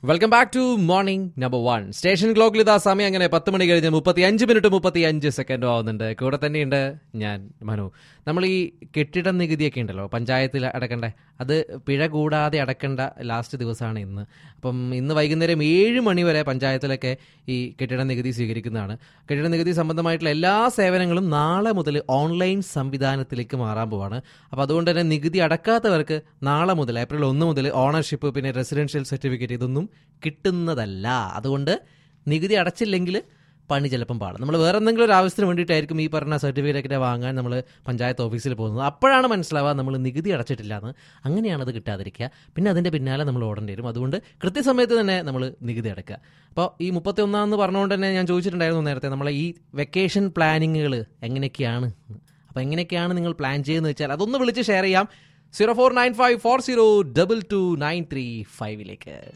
welcome back to morning number one station ക്ലോക്കിൽ ഇതാ സമയം അങ്ങനെ പത്ത് മണി കഴിഞ്ഞ് മുപ്പത്തി അഞ്ച് മിനിറ്റ് മുപ്പത്തി അഞ്ച് സെക്കൻഡും ആവുന്നുണ്ട് കൂടെ തന്നെയുണ്ട് ഞാൻ മനു നമ്മൾ ഈ കെട്ടിട നികുതിയൊക്കെ ഉണ്ടല്ലോ പഞ്ചായത്തിൽ അടക്കണ്ടേ അത് പിഴ കൂടാതെ അടക്കേണ്ട ലാസ്റ്റ് ദിവസമാണ് ഇന്ന് അപ്പം ഇന്ന് വൈകുന്നേരം ഏഴ് മണി വരെ പഞ്ചായത്തിലൊക്കെ ഈ കെട്ടിട നികുതി സ്വീകരിക്കുന്നതാണ് കെട്ടിട നികുതി സംബന്ധമായിട്ടുള്ള എല്ലാ സേവനങ്ങളും നാളെ മുതൽ ഓൺലൈൻ സംവിധാനത്തിലേക്ക് മാറാൻ പോവാണ് അപ്പോൾ അതുകൊണ്ട് തന്നെ നികുതി അടക്കാത്തവർക്ക് നാളെ മുതൽ ഏപ്രിൽ ഒന്ന് മുതൽ ഓണർഷിപ്പ് പിന്നെ റെസിഡൻഷ്യൽ സർട്ടിഫിക്കറ്റ് ഇതൊന്നും കിട്ടുന്നതല്ല അതുകൊണ്ട് നികുതി അടച്ചില്ലെങ്കിൽ പണി ചിലപ്പം പാടും നമ്മൾ വേറെ എന്തെങ്കിലും ഒരു ആവശ്യത്തിന് വേണ്ടിയിട്ടായിരിക്കും ഈ പറഞ്ഞ സർട്ടിഫിക്കറ്റ് വാങ്ങാൻ നമ്മൾ പഞ്ചായത്ത് ഓഫീസിൽ പോകുന്നത് അപ്പോഴാണ് മനസ്സിലാവുക നമ്മൾ നികുതി അടച്ചിട്ടില്ല എന്ന് അങ്ങനെയാണ് അത് കിട്ടാതിരിക്കുക പിന്നെ അതിൻ്റെ പിന്നാലെ നമ്മൾ ഓടേണ്ടി വരും അതുകൊണ്ട് കൃത്യസമയത്ത് തന്നെ നമ്മൾ നികുതി അടക്കുക അപ്പോൾ ഈ മുപ്പത്തി ഒന്നാന്ന് പറഞ്ഞുകൊണ്ട് തന്നെ ഞാൻ ചോദിച്ചിട്ടുണ്ടായിരുന്നു നേരത്തെ നമ്മളെ ഈ വെക്കേഷൻ പ്ലാനിങ്ങുകൾ എങ്ങനെയൊക്കെയാണ് അപ്പോൾ എങ്ങനെയൊക്കെയാണ് നിങ്ങൾ പ്ലാൻ ചെയ്യുന്നത് വെച്ചാൽ അതൊന്ന് വിളിച്ച് ഷെയർ ചെയ്യാം zero four nine five four zero double two nine three ഫൈവിലേക്ക്